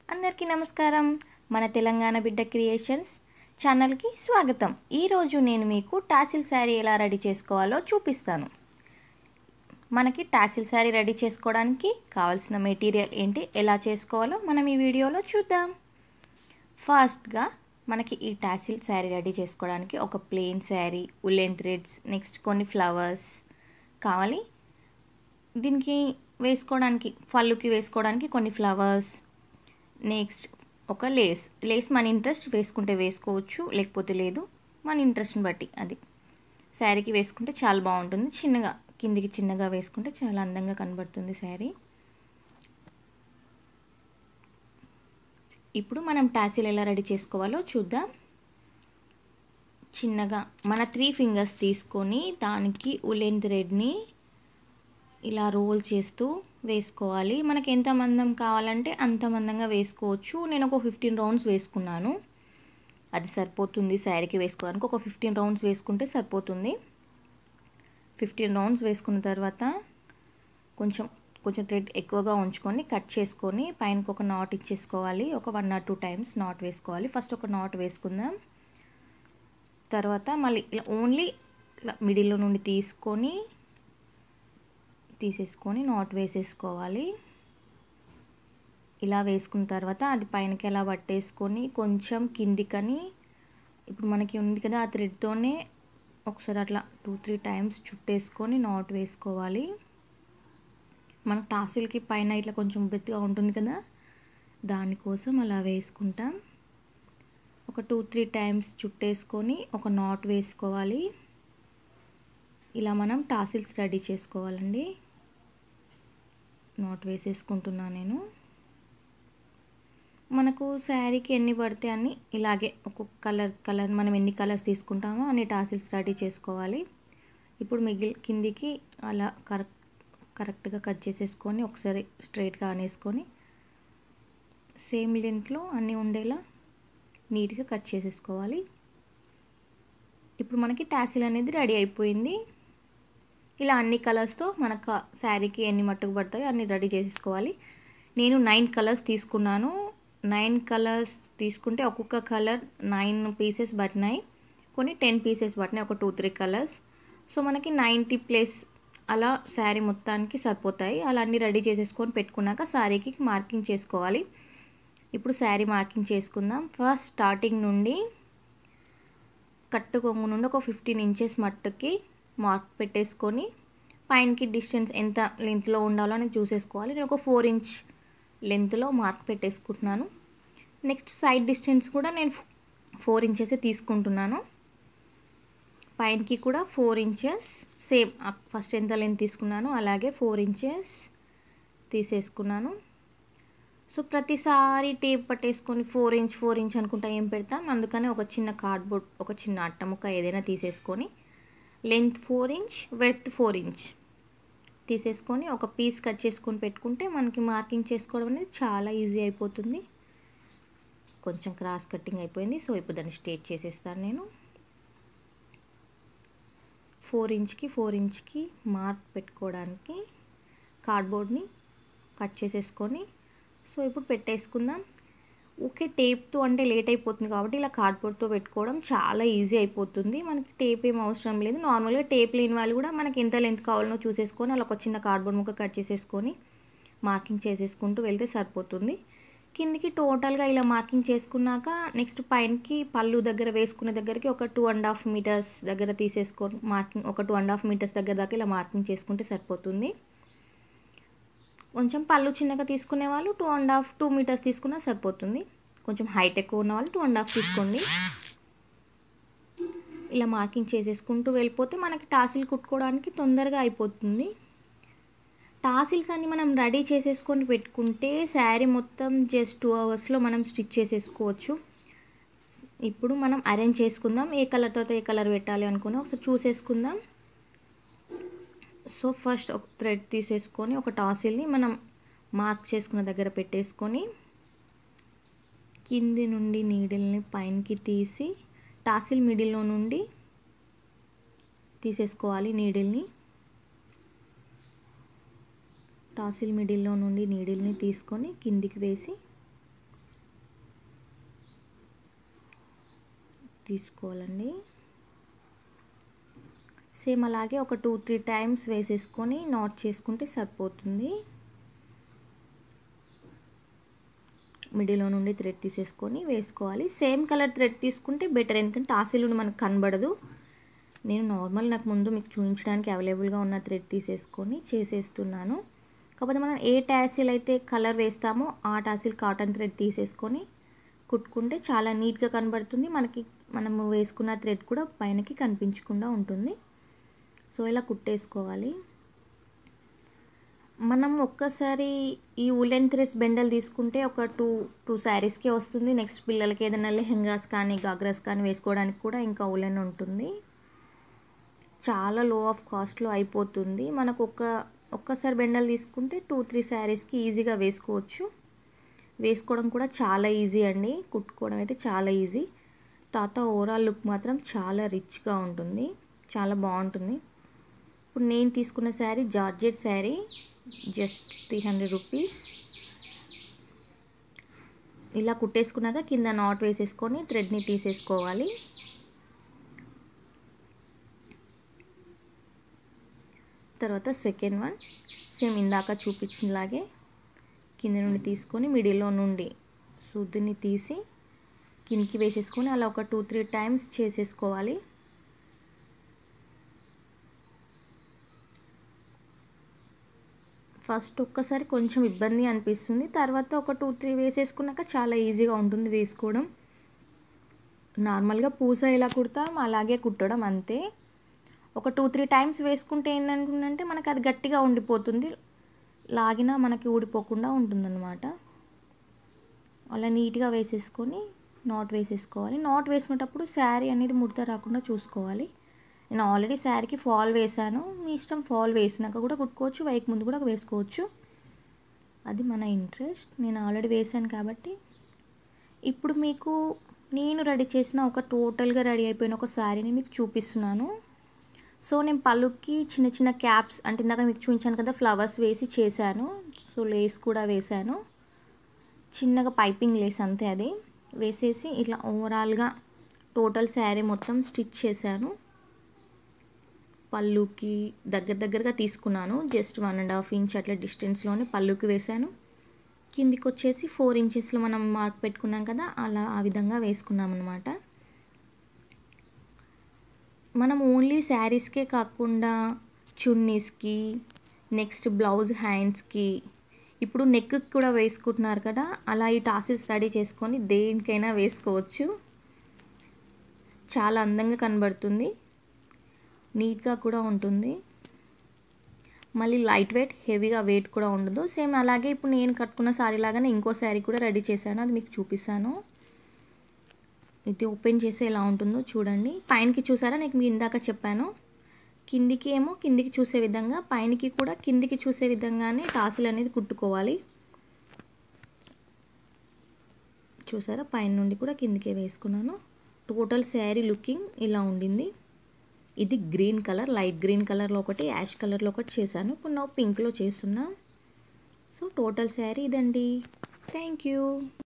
అందరికీ నమస్కారం మన తెలంగాణ బిడ్డ క్రియేషన్స్ ఛానల్కి స్వాగతం ఈరోజు నేను మీకు టాసిల్ శారీ ఎలా రెడీ చేసుకోవాలో చూపిస్తాను మనకి టాసిల్ శారీ రెడీ చేసుకోవడానికి కావాల్సిన మెటీరియల్ ఏంటి ఎలా చేసుకోవాలో మనం ఈ వీడియోలో చూద్దాం ఫస్ట్గా మనకి ఈ టాసిల్ శారీ రెడీ చేసుకోవడానికి ఒక plain sari woollen threads next కొన్ని ఫ్లవర్స్ కావాలి దీనికి వేసుకోవడానికి పళ్ళుకి వేసుకోవడానికి కొన్ని ఫ్లవర్స్ నెక్స్ట్ ఒక లేస్ లేస్ మన ఇంట్రెస్ట్ వేసుకుంటే వేసుకోవచ్చు లేకపోతే లేదు మన ఇంట్రెస్ట్ని బట్టి అది శారీకి వేసుకుంటే చాలా బాగుంటుంది చిన్నగా కిందికి చిన్నగా వేసుకుంటే చాలా అందంగా కనబడుతుంది శారీ ఇప్పుడు మనం టాసిల్ ఎలా రెడీ చేసుకోవాలో చూద్దాం చిన్నగా మన త్రీ ఫింగర్స్ తీసుకొని దానికి ఉలెన్ థ్రెడ్ని ఇలా రోల్ చేస్తూ వేసుకోవాలి మనకి ఎంత మందం కావాలంటే అంత మందంగా వేసుకోవచ్చు నేను ఒక ఫిఫ్టీన్ రౌండ్స్ వేసుకున్నాను అది సరిపోతుంది శారీకి వేసుకోవడానికి ఒక ఫిఫ్టీన్ రౌండ్స్ వేసుకుంటే సరిపోతుంది ఫిఫ్టీన్ రౌండ్స్ వేసుకున్న తర్వాత కొంచెం కొంచెం థ్రెడ్ ఎక్కువగా ఉంచుకొని కట్ చేసుకొని పైనకి ఒక నాట్ ఇచ్చేసుకోవాలి ఒక one or two times knot వేసుకోవాలి ఫస్ట్ ఒక నాట్ వేసుకుందాం తర్వాత మళ్ళీ ఇలా ఓన్లీ ఇలా మిడిల్లో నుండి తీసుకొని తీసేసుకొని నాట్ వేసేసుకోవాలి ఇలా వేసుకున్న తర్వాత అది పైనకి ఎలా పట్టేసుకొని కొంచెం కిందికని ఇప్పుడు మనకి ఉంది కదా ఆ థ్రెడ్తోనే ఒకసారి అట్లా టూ త్రీ టైమ్స్ చుట్టేసుకొని నాట్ వేసుకోవాలి మన టాసిల్కి పైన ఇట్లా కొంచెం బెత్తుగా ఉంటుంది కదా దానికోసం అలా వేసుకుంటాం ఒక టూ త్రీ టైమ్స్ చుట్టేసుకొని ఒక నాట్ వేసుకోవాలి ఇలా మనం టాసిల్స్ రెడీ చేసుకోవాలండి నాట్ వేసేసుకుంటున్నా నేను మనకు శారీకి ఎన్ని పడితే అన్ని ఇలాగే ఒక్కొక్క కలర్ కలర్ మనం ఎన్ని కలర్స్ తీసుకుంటామో అన్ని టాసిల్స్ రెడీ చేసుకోవాలి ఇప్పుడు మిగిలి కిందికి అలా కరెక్ట్ కరెక్ట్గా కట్ చేసేసుకొని ఒకసారి స్ట్రైట్గా అనేసుకొని సేమ్ లెంత్లో అన్నీ ఉండేలా నీట్గా కట్ చేసేసుకోవాలి ఇప్పుడు మనకి టాసిల్ అనేది రెడీ అయిపోయింది ఇలా అన్ని కలర్స్తో మనకు శారీకి ఎన్ని మట్టుకు పడతాయో అన్ని రెడీ చేసేసుకోవాలి నేను నైన్ కలర్స్ తీసుకున్నాను నైన్ కలర్స్ తీసుకుంటే ఒక్కొక్క కలర్ నైన్ పీసెస్ పట్టినాయి కొన్ని టెన్ పీసెస్ పట్టినాయి ఒక టూ త్రీ కలర్స్ సో మనకి నైంటీ ప్లస్ అలా శారీ మొత్తానికి సరిపోతాయి అలా అన్నీ రెడీ చేసేసుకొని పెట్టుకున్నాక శారీకి మార్కింగ్ చేసుకోవాలి ఇప్పుడు శారీ మార్కింగ్ చేసుకుందాం ఫస్ట్ స్టార్టింగ్ నుండి కట్టు కొంగు నుండి ఒక ఫిఫ్టీన్ ఇంచెస్ మట్టుకి మార్క్ పెట్టేసుకొని పైనకి డిస్టెన్స్ ఎంత లెంత్లో ఉండాలో అని చూసేసుకోవాలి నేను ఒక ఫోర్ ఇంచ్ లెంత్లో మార్క్ పెట్టేసుకుంటున్నాను నెక్స్ట్ సైడ్ డిస్టెన్స్ కూడా నేను ఫోర్ ఇంచెస్ తీసుకుంటున్నాను పైనకి కూడా ఫోర్ ఇంచెస్ సేమ్ ఫస్ట్ ఎంత లెంత్ తీసుకున్నాను అలాగే ఫోర్ ఇంచెస్ తీసేసుకున్నాను సో ప్రతిసారి టేప్ పట్టేసుకొని ఫోర్ ఇంచ్ ఫోర్ ఇంచ్ అనుకుంటా ఏం పెడతాం అందుకని ఒక చిన్న కార్డ్బోర్డ్ ఒక చిన్న అట్ట ముక్క ఏదైనా తీసేసుకొని length four inch width four inch తీసేసుకొని ఒక పీస్ కట్ చేసుకొని పెట్టుకుంటే మనకి మార్కింగ్ చేసుకోవడం అనేది చాలా ఈజీ అయిపోతుంది కొంచెం క్రాస్ కట్టింగ్ అయిపోయింది సో ఇప్పుడు దాన్ని స్ట్రేట్ చేసేస్తాను నేను ఫోర్ ఇంచ్కి ఫోర్ ఇంచ్కి మార్క్ పెట్టుకోవడానికి కార్డ్బోర్డ్ని కట్ చేసేసుకొని సో ఇప్పుడు పెట్టేసుకుందాం ఓకే టేప్తో అంటే లేట్ అయిపోతుంది కాబట్టి ఇలా కార్డ్బోర్డ్తో పెట్టుకోవడం చాలా ఈజీ అయిపోతుంది మనకి టేప్ ఏం అవసరం లేదు నార్మల్గా టేప్ లేని వాళ్ళు కూడా మనకి ఎంత లెంత్ కావాలనో చూసేసుకొని అలా ఒక చిన్న కార్డ్బోర్డ్ ముక్క కట్ చేసేసుకొని మార్కింగ్ చేసేసుకుంటూ వెళ్తే సరిపోతుంది కిందికి టోటల్గా ఇలా మార్కింగ్ చేసుకున్నాక నెక్స్ట్ పైనకి పళ్ళు దగ్గర వేసుకునే దగ్గరికి ఒక టూ అండ్ హాఫ్ మీటర్స్ దగ్గర తీసేసుకొని మార్కింగ్ ఒక టూ అండ్ హాఫ్ మీటర్స్ దగ్గర దాకా ఇలా మార్కింగ్ చేసుకుంటే సరిపోతుంది కొంచెం పళ్ళు చిన్నగా తీసుకునే వాళ్ళు two and half two metres తీసుకున్నా సరిపోతుంది కొంచెం హైట్ ఎక్కువ ఉన్న వాళ్ళు టూ అండ్ హాఫ్ తీసుకోండి ఇలా మార్కింగ్ చేసేసుకుంటూ వెళ్ళిపోతే మనకి టాసిల్ కుట్టుకోవడానికి తొందరగా అయిపోతుంది టాసిల్స్ అన్ని మనం రెడీ చేసేసుకొని పెట్టుకుంటే శారీ మొత్తం జస్ట్ టూ అవర్స్లో మనం స్టిచ్ చేసేసుకోవచ్చు ఇప్పుడు మనం అరేంజ్ చేసుకుందాం ఏ కలర్తో ఏ కలర్ పెట్టాలి అనుకుని ఒకసారి చూసేసుకుందాం సో ఫస్ట్ ఒక థ్రెడ్ తీసేసుకొని ఒక టాసిల్ని మనం మార్క్ చేసుకున్న దగ్గర పెట్టేసుకొని కింది నుండి నీడిల్ని పైనకి తీసి టాసిల్ మిడిల్లో నుండి తీసేసుకోవాలి నీడిల్ని టాసిల్ మిడిల్లో నుండి నీడిల్ని తీసుకొని కిందికి వేసి తీసుకోవాలండి సేమ్ అలాగే ఒక టూ త్రీ టైమ్స్ వేసేసుకొని నాట్ చేసుకుంటే సరిపోతుంది మిడిల్లో నుండి థ్రెడ్ తీసేసుకొని వేసుకోవాలి సేమ్ కలర్ థ్రెడ్ తీసుకుంటే బెటర్ ఎందుకంటే టాసిల్ మనకు కనబడదు నేను నార్మల్ నాకు ముందు మీకు చూపించడానికి అవైలబుల్గా ఉన్న థ్రెడ్ తీసేసుకొని చేసేస్తున్నాను కాకపోతే మనం ఏ టాసిల్ అయితే కలర్ వేస్తామో ఆ టాసిల్ కాటన్ థ్రెడ్ తీసేసుకొని కుట్టుకుంటే చాలా నీట్గా కనబడుతుంది మనకి మనము వేసుకున్న థ్రెడ్ కూడా పైనకి కనిపించకుండా ఉంటుంది సో ఇలా కుట్టేసుకోవాలి మనం ఒక్కసారి ఈ ఉలెన్ థ్రెడ్స్ బెండల్ తీసుకుంటే ఒక టూ టూ శారీస్కే వస్తుంది నెక్స్ట్ పిల్లలకి ఏదైనా లెహెంగాస్ కానీ గాగ్రాస్ కానీ వేసుకోవడానికి కూడా ఇంకా ఉలెన్ ఉంటుంది చాలా లో ఆఫ్ కాస్ట్లో అయిపోతుంది మనకు ఒక్క ఒక్కసారి బెండల్ తీసుకుంటే టూ త్రీ శారీస్కి ఈజీగా వేసుకోవచ్చు వేసుకోవడం కూడా చాలా ఈజీ అండి కుట్టుకోవడం అయితే చాలా ఈజీ తాత ఓవరాల్ లుక్ మాత్రం చాలా రిచ్గా ఉంటుంది చాలా బాగుంటుంది ఇప్పుడు నేను తీసుకున్న sari georgette sari just three hundred rupees ఇలా కుట్టేసుకున్నాక కింద నాట్ వేసేసుకొని థ్రెడ్ని తీసేసుకోవాలి తర్వాత సెకండ్ వన్ సేమ్ ఇందాక చూపించినలాగే కింద నుండి తీసుకొని మిడిల్లో నుండి సూదిని తీసి కిందికి వేసేసుకొని అలా ఒక టూ త్రీ టైమ్స్ చేసేసుకోవాలి ఫస్ట్ ఒక్కసారి కొంచెం ఇబ్బంది అనిపిస్తుంది తర్వాత ఒక టూ త్రీ వేసేసుకున్నాక చాలా ఈజీగా ఉంటుంది వేసుకోవడం నార్మల్గా పూస ఎలా కుడతాం అలాగే కుట్టడం అంతే ఒక టూ త్రీ టైమ్స్ వేసుకుంటే ఏంటంటుందంటే మనకి అది గట్టిగా ఉండిపోతుంది లాగినా మనకి ఊడిపోకుండా ఉంటుందన్నమాట అలా నీట్గా వేసేసుకొని నాట్ వేసేసుకోవాలి నాట్ వేసుకునేటప్పుడు శారీ అనేది ముడత రాకుండా చూసుకోవాలి నేను ఆల్రెడీ శారీకి ఫాల్ వేసాను మీ ఇష్టం ఫాల్ వేసినాక కూడా కుట్టుకోవచ్చు వైక్ ముందు కూడా వేసుకోవచ్చు అది మన ఇంట్రెస్ట్ నేను ఆల్రెడీ వేసాను కాబట్టి ఇప్పుడు మీకు నేను రెడీ చేసిన ఒక టోటల్గా రెడీ అయిపోయిన ఒక శారీని మీకు చూపిస్తున్నాను సో నేను పళ్ళుకి చిన్న చిన్న క్యాప్స్ అంటే ఇందాక మీకు చూపించాను కదా ఫ్లవర్స్ వేసి చేశాను సో లేస్ కూడా వేశాను చిన్నగా పైపింగ్ లేస్ అంతే అది వేసేసి ఇట్లా ఓవరాల్గా టోటల్ శారీ మొత్తం స్టిచ్ చేశాను పళ్ళుకి దగ్గర దగ్గరగా తీసుకున్నాను just one and half inch అట్లా డిస్టెన్స్లోనే పళ్ళుకి వేశాను కిందికి వచ్చేసి ఫోర్ ఇంచెస్లో మనం మార్క్ పెట్టుకున్నాం కదా అలా ఆ విధంగా వేసుకున్నాం అనమాట మనం ఓన్లీ శారీస్కే కాకుండా చున్నీస్కి నెక్స్ట్ బ్లౌజ్ హ్యాండ్స్కి ఇప్పుడు నెక్కి కూడా వేసుకుంటున్నారు కదా అలా ఈ టాసిల్స్ రెడీ చేసుకొని దేనికైనా వేసుకోవచ్చు చాలా అందంగా కనబడుతుంది నీట్గా కూడా ఉంటుంది మళ్ళీ లైట్ వెయిట్ హెవీగా వెయిట్ కూడా ఉండదు సేమ్ అలాగే ఇప్పుడు నేను కట్టుకున్న శారీ లాగానే ఇంకో శారీ కూడా రెడీ చేశాను అది మీకు చూపిస్తాను ఇది ఓపెన్ చేసి ఎలా ఉంటుందో చూడండి పైనకి చూసారా నేను మీకు ఇందాక చెప్పాను కిందికి ఏమో కిందికి చూసే విధంగా పైనకి కూడా కిందికి చూసే విధంగానే టాసిల్ అనేది కుట్టుకోవాలి చూసారా పైన నుండి కూడా కిందికే వేసుకున్నాను టోటల్ శారీ లుకింగ్ ఇలా ఉండింది ఇది గ్రీన్ కలర్ లైట్ గ్రీన్ కలర్లో ఒకటి యాష్ కలర్లో ఒకటి చేశాను ఇప్పుడు నా పింక్లో చేస్తున్నా సో టోటల్ శారీ ఇదండి థ్యాంక్ యూ